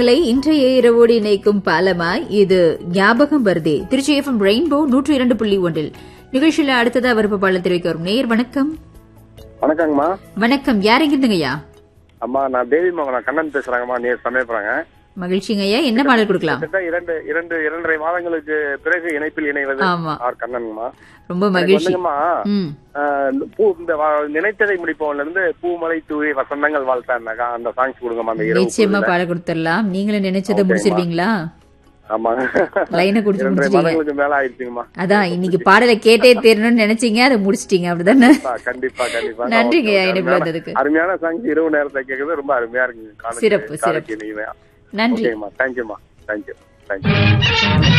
களை இன்றைய இரவோடு இணைக்கும் பாலமாய் இது ஞாபகம் வருதே திருச்சி எஃப்எம் ரெயின்போ நூற்றி இரண்டு புள்ளி ஒன்றில் நிகழ்ச்சியில அடுத்ததா விருப்பப்பாளர் தெரிவிக்க வரும் நேயர் வணக்கம் வணக்கங்கம்மா வணக்கம் யார் எங்கிருந்துங்கய்யா அம்மா நான் தேவி மகன் கண்ணன் பேசுறாங்கம்மா நீ சமயப்படுறாங்க மகிழ்ச்சிங்கய்யா என்ன பாடல் கொடுக்கலாம் கிட்டத்தட்ட இரண்டு இரண்டு இரண்டரை மாதங்களுக்கு பிறகு இணைப்பில் இணைவது ஆமா ஆர் கண்ணன்மா ரொம்ப எனக்கு மகிழ்ச்சி வந்துங்கம்மா ம் ஆஹ், பூ இந்த வா- நினைத்ததை முடிப்பவன்ல இருந்து பூமலை தூவி வசந்தங்கள் வாழ்த்தான்னாக்கா அந்த சாங்ஸ் கொடுங்கம்மா அந்த இரவு நிச்சயமா பொழுதுல. பாட கொடுத்துடலாம் நீங்களும் நினைச்சதை ஓகேம்மா. முடிச்சிருவீங்களா ஆமா லைனை குடிச்சு இரண்டரை முடிச்சிட்டீங்க மாதங்களுக்கு மேல ஆயிடுச்சுங்கம்மா அதான் இன்னைக்கு பாடலை கேட்டே தேரணும்னு நினைச்சீங்க அதை முடிச்சிட்டீங்க அப்படிதானே கண்டிப்பா, கண்டிப்பா கண்டிப்பா நன்றிங்க, ஓகே, ஓகே. இணைப்புல அருமையான- வந்ததுக்கு. அருமையான சாங்ஸ் இரவு நேரத்தை கேட்கறது ரொம்ப அருமையா இருக்குங்க காலைக்கு- சிறப்பு, காலைக்கு சிறப்பு. இனிமையா நன்றி ஓகேம்மா தேங்க்யூம்மா தேங்க்யூ தேங்க்யூ